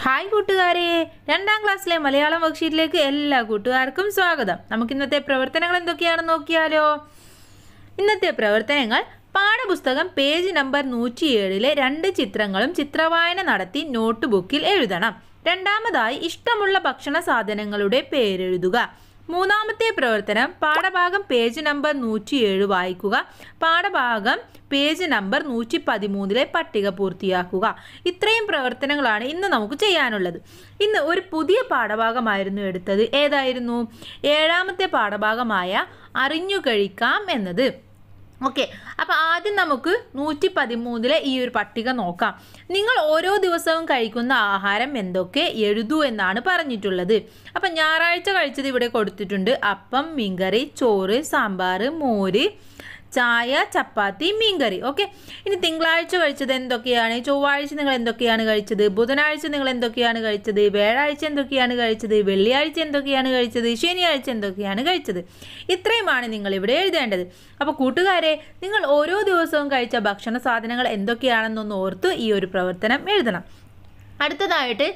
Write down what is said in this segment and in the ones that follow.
hi കൂട്ടുകാരെ രണ്ടാം ക്ലാസ്സിലെ മലയാളം വർക്ക്ഷീറ്റിലേക്ക് എല്ലാ കൂട്ടുകാർക്കും സ്വാഗതം നമുക്ക് ഇന്നത്തെ പ്രവർത്തനങ്ങൾ എന്തൊക്കെയാണെന്ന് നോക്കിയാലോ ഇന്നത്തെ പ്രവർത്തനങ്ങൾ പാഠപുസ്തകം പേജ് നമ്പർ നൂറ്റിയേഴിലെ രണ്ട് ചിത്രങ്ങളും ചിത്രവായന നടത്തി നോട്ട് ബുക്കിൽ എഴുതണം രണ്ടാമതായി ഇഷ്ടമുള്ള ഭക്ഷണ സാധനങ്ങളുടെ പേരെഴുതുക മൂന്നാമത്തെ പ്രവർത്തനം പാഠഭാഗം പേജ് നമ്പർ നൂറ്റിയേഴ് വായിക്കുക പാഠഭാഗം പേജ് നമ്പർ നൂറ്റി പതിമൂന്നിലെ പട്ടിക പൂർത്തിയാക്കുക ഇത്രയും പ്രവർത്തനങ്ങളാണ് ഇന്ന് നമുക്ക് ചെയ്യാനുള്ളത് ഇന്ന് ഒരു പുതിയ പാഠഭാഗമായിരുന്നു എടുത്തത് ഏതായിരുന്നു ഏഴാമത്തെ പാഠഭാഗമായ അറിഞ്ഞു കഴിക്കാം എന്നത് ഓക്കെ അപ്പോൾ ആദ്യം നമുക്ക് നൂറ്റി പതിമൂന്നിലെ ഈ ഒരു പട്ടിക നോക്കാം നിങ്ങൾ ഓരോ ദിവസവും കഴിക്കുന്ന ആഹാരം എന്തൊക്കെ എഴുതൂ എന്നാണ് പറഞ്ഞിട്ടുള്ളത് അപ്പം ഞായറാഴ്ച കഴിച്ചത് ഇവിടെ കൊടുത്തിട്ടുണ്ട് അപ്പം മീൻകറി ചോറ് സാമ്പാർ മോര് ചായ ചപ്പാത്തി മീൻകറി ഓക്കെ ഇനി തിങ്കളാഴ്ച കഴിച്ചത് എന്തൊക്കെയാണ് ചൊവ്വാഴ്ച നിങ്ങൾ എന്തൊക്കെയാണ് കഴിച്ചത് ബുധനാഴ്ച നിങ്ങൾ എന്തൊക്കെയാണ് കഴിച്ചത് വ്യാഴാഴ്ച എന്തൊക്കെയാണ് കഴിച്ചത് വെള്ളിയാഴ്ച എന്തൊക്കെയാണ് കഴിച്ചത് ശനിയാഴ്ച എന്തൊക്കെയാണ് കഴിച്ചത് ഇത്രയുമാണ് നിങ്ങൾ ഇവിടെ എഴുതേണ്ടത് അപ്പോൾ കൂട്ടുകാരെ നിങ്ങൾ ഓരോ ദിവസവും കഴിച്ച ഭക്ഷണ സാധനങ്ങൾ എന്തൊക്കെയാണെന്നൊന്ന് ഓർത്ത് ഈ ഒരു പ്രവർത്തനം എഴുതണം അടുത്തതായിട്ട്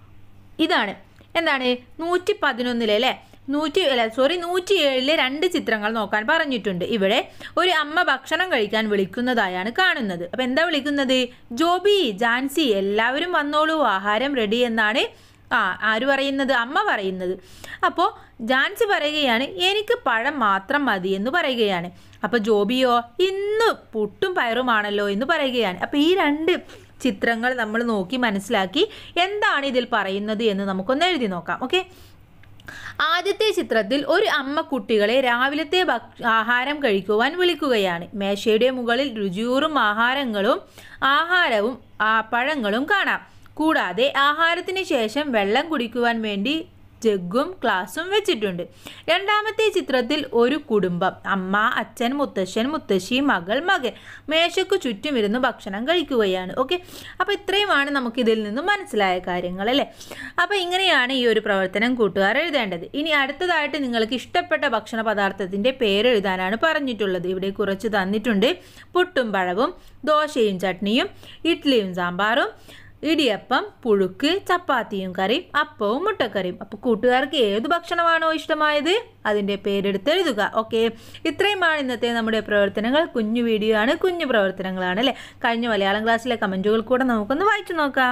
ഇതാണ് എന്താണ് നൂറ്റി പതിനൊന്നിലെ അല്ലേ നൂറ്റി അല്ല സോറി നൂറ്റി ഏഴിലെ രണ്ട് ചിത്രങ്ങൾ നോക്കാൻ പറഞ്ഞിട്ടുണ്ട് ഇവിടെ ഒരു അമ്മ ഭക്ഷണം കഴിക്കാൻ വിളിക്കുന്നതായാണ് കാണുന്നത് അപ്പം എന്താ വിളിക്കുന്നത് ജോബി ജാൻസി എല്ലാവരും വന്നോളൂ ആഹാരം റെഡി എന്നാണ് ആ ആര് പറയുന്നത് അമ്മ പറയുന്നത് അപ്പോൾ ജാൻസി പറയുകയാണ് എനിക്ക് പഴം മാത്രം മതി എന്ന് പറയുകയാണ് അപ്പോൾ ജോബിയോ ഇന്ന് പുട്ടും പയറുമാണല്ലോ എന്ന് പറയുകയാണ് അപ്പോൾ ഈ രണ്ട് ചിത്രങ്ങൾ നമ്മൾ നോക്കി മനസ്സിലാക്കി എന്താണ് ഇതിൽ പറയുന്നത് എന്ന് നമുക്കൊന്ന് എഴുതി നോക്കാം ഓക്കെ ആദ്യത്തെ ചിത്രത്തിൽ ഒരു അമ്മ കുട്ടികളെ രാവിലത്തെ ഭക്ഷ ആഹാരം കഴിക്കുവാൻ വിളിക്കുകയാണ് മേശയുടെ മുകളിൽ രുചിയൂറും ആഹാരങ്ങളും ആഹാരവും ആ പഴങ്ങളും കാണാം കൂടാതെ ആഹാരത്തിന് ശേഷം വെള്ളം കുടിക്കുവാൻ വേണ്ടി ജഗ്ഗും ഗ്ലാസും വെച്ചിട്ടുണ്ട് രണ്ടാമത്തെ ചിത്രത്തിൽ ഒരു കുടുംബം അമ്മ അച്ഛൻ മുത്തശ്ശൻ മുത്തശ്ശി മകൾ മകൻ മേശയ്ക്ക് ചുറ്റും ഇരുന്ന് ഭക്ഷണം കഴിക്കുകയാണ് ഓക്കെ അപ്പോൾ ഇത്രയുമാണ് നമുക്ക് ഇതിൽ നിന്നും മനസ്സിലായ കാര്യങ്ങൾ അല്ലേ അപ്പോൾ ഇങ്ങനെയാണ് ഈ ഒരു പ്രവർത്തനം കൂട്ടുകാർ എഴുതേണ്ടത് ഇനി അടുത്തതായിട്ട് നിങ്ങൾക്ക് ഇഷ്ടപ്പെട്ട ഭക്ഷണ പദാർത്ഥത്തിൻ്റെ പേരെഴുതാനാണ് പറഞ്ഞിട്ടുള്ളത് ഇവിടെ കുറച്ച് തന്നിട്ടുണ്ട് പുട്ടും പഴവും ദോശയും ചട്നിയും ഇഡ്ഡലിയും സാമ്പാറും ഇടിയപ്പം പുഴുക്ക് ചപ്പാത്തിയും കറിയും അപ്പവും മുട്ടക്കറിയും അപ്പോൾ കൂട്ടുകാർക്ക് ഏത് ഭക്ഷണമാണോ ഇഷ്ടമായത് അതിൻ്റെ പേരെടുത്ത് എഴുതുക ഓക്കെ ഇത്രയുമാണ് ഇന്നത്തെ നമ്മുടെ പ്രവർത്തനങ്ങൾ കുഞ്ഞു വീഡിയോ ആണ് കുഞ്ഞു പ്രവർത്തനങ്ങളാണ് അല്ലേ കഴിഞ്ഞ മലയാളം ക്ലാസ്സിലെ കമൻറ്റുകൾ കൂടെ നമുക്കൊന്ന് വായിച്ചു നോക്കാം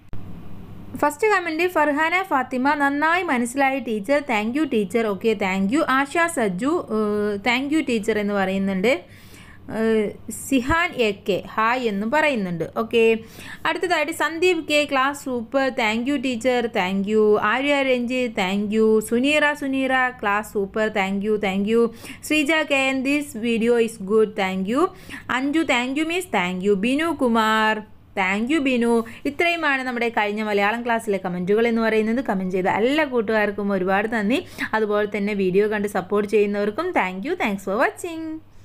ഫസ്റ്റ് കമൻറ്റ് ഫർഹാന ഫാത്തിമ നന്നായി മനസ്സിലായി teacher thank you teacher okay thank you Asha Sajju thank you teacher എന്ന് പറയുന്നുണ്ട് സിഹാൻ എ കെ ഹായ് എന്നും പറയുന്നുണ്ട് ഓക്കെ അടുത്തതായിട്ട് Sandeep K class super thank you teacher thank you Arya Ranjith thank you Suneera Suneera class super thank you thank you Sreeja K N this video is good thank you Anju thank you miss thank you Binu Kumar thank you Binu ഇത്രയുമാണ് നമ്മുടെ കഴിഞ്ഞ മലയാളം ക്ലാസ്സിലെ കമൻറ്റുകൾ എന്ന് പറയുന്നത് comment ചെയ്ത എല്ലാ കൂട്ടുകാർക്കും ഒരുപാട് നന്ദി അതുപോലെ തന്നെ വീഡിയോ കണ്ട് സപ്പോർട്ട് ചെയ്യുന്നവർക്കും thank you thanks for watching